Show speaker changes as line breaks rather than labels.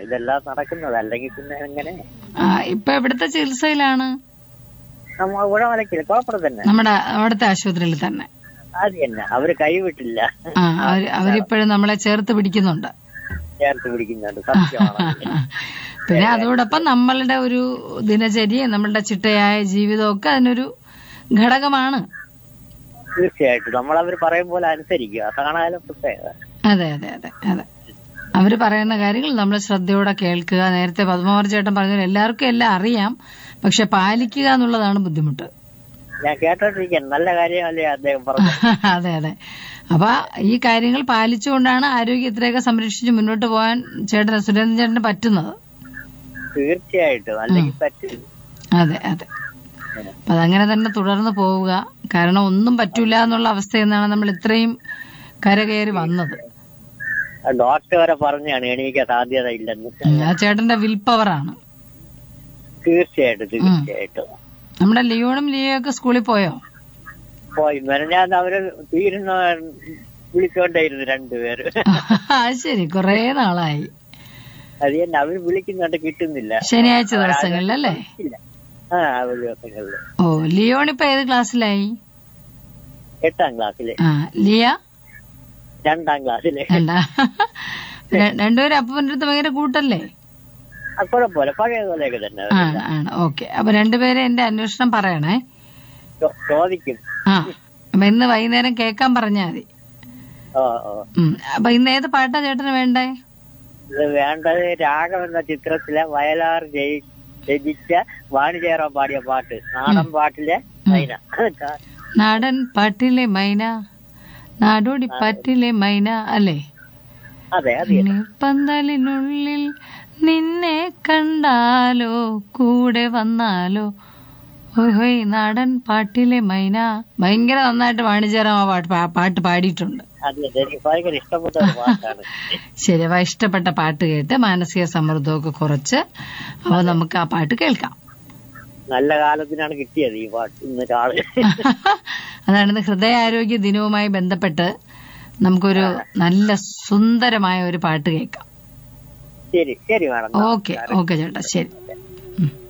ഇതെല്ലാം നടക്കുന്നത് അല്ലെങ്കിൽ പിന്നെ എങ്ങനെ
ആ, ഇപ്പൊ എവിടുത്തെ ചികിത്സയിലാണ്
നമ്മ ഉഴമലക്കില്ല കോപ്പറ തന്നെ
നമ്മുടെ അവിടുത്തെ ആശുപത്രിയിൽ തന്നെ
അത് തന്നെ അവര് കൈവിട്ടില്ല
ആ അവര് അവരിപ്പോഴും നമ്മളെ ചേർത്ത് പിടിക്കുന്നുണ്ട്
ചേർത്ത് പിടിക്കുന്നുണ്ട് സത്യമാണ്
പിന്നെ അതോടൊപ്പം നമ്മളുടെ ഒരു ദിനചര്യയും നമ്മളുടെ ചിട്ടയായ ജീവിതമൊക്കെ അതിനൊരു ഘടകമാണ്
തീർച്ചയായിട്ടും നമ്മൾ അവർ പറയും പോലെ അനുസരിക്കുക അതാണ് അതിലെ പ്രത്യേകത
അതെ അതെ അതെ അതെ അവര് പറയുന്ന കാര്യങ്ങൾ നമ്മൾ ശ്രദ്ധയോടെ കേൾക്കുക നേരത്തെ പത്മാവർ ചേട്ടൻ പറഞ്ഞ എല്ലാവർക്കും എല്ലാം അറിയാം പക്ഷെ പാലിക്കുക എന്നുള്ളതാണ് ബുദ്ധിമുട്ട്
ഞാൻ കേട്ടോണ്ടിരിക്കാൻ നല്ല കാര്യമല്ലേ അദ്ദേഹം പറഞ്ഞു
അതെ അതെ അപ്പൊ ഈ കാര്യങ്ങൾ പാലിച്ചുകൊണ്ടാണ് ആരോഗ്യം ഇത്രയൊക്കെ സംരക്ഷിച്ച് മുന്നോട്ട് പോകാൻ ചേട്ടന് സുരേന്ദ്രൻ ചേട്ടന് പറ്റുന്നത്
തീർച്ചയായിട്ടും അല്ലെങ്കിൽ പറ്റില്ല
അതെ അതെ അപ്പൊ അതങ്ങനെ തന്നെ തുടർന്ന് പോവുക കാരണം ഒന്നും പറ്റൂല എന്നുള്ള അവസ്ഥയിൽ നിന്നാണ് നമ്മൾ ഇത്രയും കരകയറി വന്നത്
ആ ഡോക്ടർ വരെ പറഞ്ഞാണ് എണീക്കാൻ സാധ്യത ഇല്ലെന്ന്
ഉം, ആ ചേട്ടന്റെ വിൽ പവറാണ്
തീർച്ചയായിട്ടും തീർച്ചയായിട്ടും
നമ്മുടെ ലിയോണും ലിയോയൊക്കെ സ്കൂളിൽ പോയോ
പോയി മെനഞ്ഞാന്ന് അവര് തീരുന്ന വിളിച്ചോണ്ടായിരുന്നു രണ്ടുപേര്
അത് ശരി കൊറേ നാളായി
അത് തന്നെ അവര് വിളിക്കുന്നുണ്ട് കിട്ടുന്നില്ല
ശനിയാഴ്ച ദിവസങ്ങളിലല്ലേ
ഇല്ല ആ ഒരു ദിവസങ്ങളില്
ഓ ലിയോൺ ഇപ്പൊ ഏത് ക്ലാസ്സിലായി
എട്ടാം ക്ലാസ്സില്
ആ ലിയ
രണ്ടാം ക്ലാസ്സില്
വേണ്ട ര- രണ്ടുപേരും അപ്പൻ്റെ അടുത്ത് ഭയങ്കര കൂട്ടല്ലേ
ആ, കുഴപ്പമില്ല പഴയ പോലെയൊക്കെ തന്നെ
ആണ് ആണ് ഓക്കെ അപ്പൊ രണ്ടുപേരെ എന്റെ അന്വേഷണം പറയണേ
ചോ- ചോദിക്കും
ആ അപ്പൊ ഇന്ന് വൈകുന്നേരം കേക്കാൻ പറഞ്ഞാ മതി
ഓ ഓ
ഉം. അപ്പൊ ഇന്ന് ഏത് പാട്ടാ ചേട്ടന് വേണ്ടേ
ഇത് വേണ്ടത് രാഗം എന്ന ചിത്രത്തിലെ വയലാർ ജയി രചിച്ച വാണിജ്യറാം പാടിയ പാട്ട് നാടൻ പാട്ടിലെ മൈന
നാടൻ പാട്ടിലെ മൈന നാടോടി പാട്ടിലെ മൈന അല്ലേ
അതെ അതെ
പന്തലിനുള്ളിൽ നിന്നെ കണ്ടാലോ കൂടെ വന്നാലോ ഓഹോയ് നാടൻ പാട്ടിലെ മൈന ഭയങ്കര നന്നായിട്ട് വാണിജ്യറാം ആ പാട്ട് പാ- പാട്ട് പാടിയിട്ടുണ്ട്
അതെ അതെ എനിക്ക് ഭയങ്കര ഇഷ്ടപ്പെട്ട ഒരു പാട്ടാണ്
ശരി അപ്പൊ ഇഷ്ടപ്പെട്ട പാട്ട് കേട്ട് മാനസിക സമ്മർദ്ദമൊക്കെ കുറച്ച് അപ്പൊ നമുക്ക് ആ പാട്ട് കേൾക്കാം
നല്ല കാലത്തിനാണ് കിട്ടിയത് ഈ പാട്ട് ഇന്ന് ആള്
അതാണ് ഇന്ന് ഹൃദയാരോഗ്യ ദിനവുമായി ബന്ധപ്പെട്ട് നമുക്കൊരു നല്ല സുന്ദരമായ ഒരു പാട്ട് കേൾക്കാം
ശരി ശരി മാഡം
ഓക്കെ ഓക്കെ ചേട്ടാ ശരി ഉം.